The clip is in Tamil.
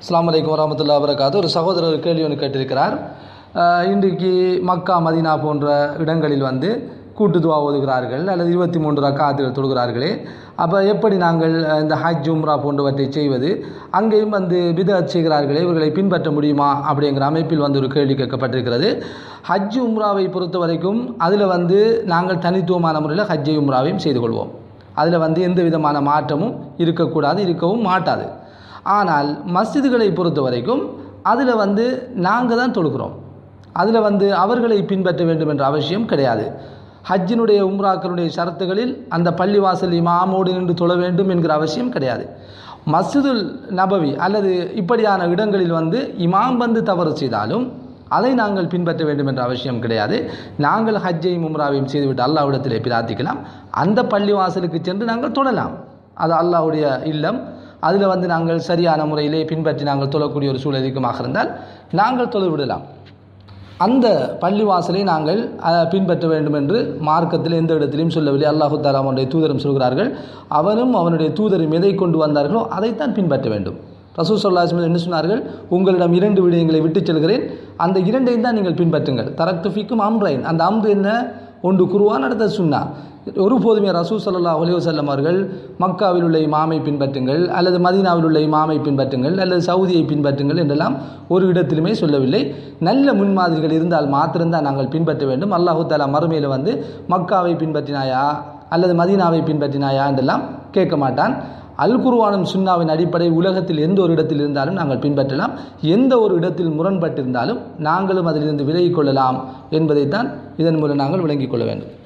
அஸ்ஸலாமு அலைக்கும் வரமத்துல்லா வரகாத்து ஒரு சகோதரர் ஒரு கேள்வி ஒன்று கேட்டிருக்கிறார் அஹ் இன்றைக்கு மக்கா மதீனா போன்ற இடங்களில் வந்து கூட்டு துவா ஓதுகிறார்கள் அல்லது இருபத்தி மூன்று ரக்காத்துகள் தொழுகிறார்களே அப்போ எப்படி நாங்கள் அஹ், இந்த ஹஜ் உம்ரா போன்றவற்றை செய்வது அங்கேயும் வந்து பிதத் செய்கிறார்களே இவர்களை பின்பற்ற முடியுமா அப்படிங்கிற அமைப்பில் வந்து ஒரு கேள்வி கேட்கப்பட்டிருக்கிறது ஹஜ் உம்ராவை பொறுத்த வரைக்கும் அதில் வந்து நாங்கள் தனித்துவமான முறையில் ஹஜ்ஜை உம்ராவையும் செய்து கொள்வோம் அதில் வந்து எந்த விதமான மாற்றமும் இருக்கக்கூடாது இருக்கவும் மாட்டாது ஆனால் மஸ்ஜிதுகளை பொறுத்த வரைக்கும் அதில் வந்து நாங்கள் தான் தொழுகிறோம் அதில் வந்து அவர்களை பின்பற்ற வேண்டும் என்ற அவசியம் கிடையாது ஹஜ்ஜினுடைய உம்ராக்களுடைய ஷரத்துகளில் அந்த பள்ளிவாசல் இமாமோடு நின்று தொழ வேண்டும் என்கிற அவசியம் கிடையாது மஸ்ஜிதுல் நபவி அல்லது இப்படியான இடங்களில் வந்து இமாம் வந்து தவறு செய்தாலும் அதை நாங்கள் பின்பற்ற வேண்டும் என்ற அவசியம் கிடையாது நாங்கள் ஹஜ்ஜையும் உம்ராவையும் செய்துவிட்டு அல்லாஹ்விடத்திலே பிரார்த்திக்கலாம் அந்த பள்ளிவாசலுக்கு சென்று நாங்கள் தொழலாம் அது அல்லாஹ்வுடைய இல்லம் அதில் வந்து நாங்கள் சரியான முறையிலே பின்பற்றி நாங்கள் தொழக்கூடிய ஒரு சூழல் இருக்குமாக இருந்தால் நாங்கள் தொழ விடலாம் அந்த பள்ளிவாசலை நாங்கள் அஹ், பின்பற்ற வேண்டும் என்று மார்க்கத்தில் எந்த இடத்திலையும் சொல்லவில்லை அல்லாஹு தாலா அவனுடைய தூதரும் சொல்கிறார்கள் அவனும் அவனுடைய தூதரும் எதை கொண்டு வந்தார்களோ அதைத்தான் பின்பற்ற வேண்டும் ரசூ சொல்லாஸ்மது என்ன சொன்னார்கள் உங்களிடம் இரண்டு விடயங்களை விட்டுச் செல்கிறேன் அந்த இரண்டையும் தான் நீங்கள் பின்பற்றுங்கள் தரத்துஃபிக்கும் அம்ரைன் அந்த அம்ரு என்ன ஒன்று குருவான் அடுத்தது சுன்னா ஒருபோதுமே ரசூ சல்லா அலைவசல்லம் அவர்கள் மக்காவில் உள்ள இமாமை பின்பற்றுங்கள் அல்லது மதீனாவில் உள்ள இமாமை பின்பற்றுங்கள் அல்லது சவுதியை பின்பற்றுங்கள் என்றெல்லாம் ஒரு இடத்திலுமே சொல்லவில்லை நல்ல முன்மாதிரிகள் இருந்தால் மாத்திரம்தான் நாங்கள் பின்பற்ற வேண்டும் அல்லாஹு தாலா மறுமையில் வந்து மக்காவை பின்பற்றினாயா அல்லது மதீனாவை பின்பற்றினாயா என்றெல்லாம் கேட்க மாட்டான் அல் குர்ஆனும் சுன்னாவின் அடிப்படை உலகத்தில் எந்த ஒரு இடத்தில் இருந்தாலும் நாங்கள் பின்பற்றலாம் எந்த ஒரு இடத்தில் முரண்பட்டிருந்தாலும் நாங்களும் அதிலிருந்து விலகிக் கொள்ளலாம் என்பதைத்தான் இதன் மூலம் நாங்கள் விளங்கிக் கொள்ள வேண்டும்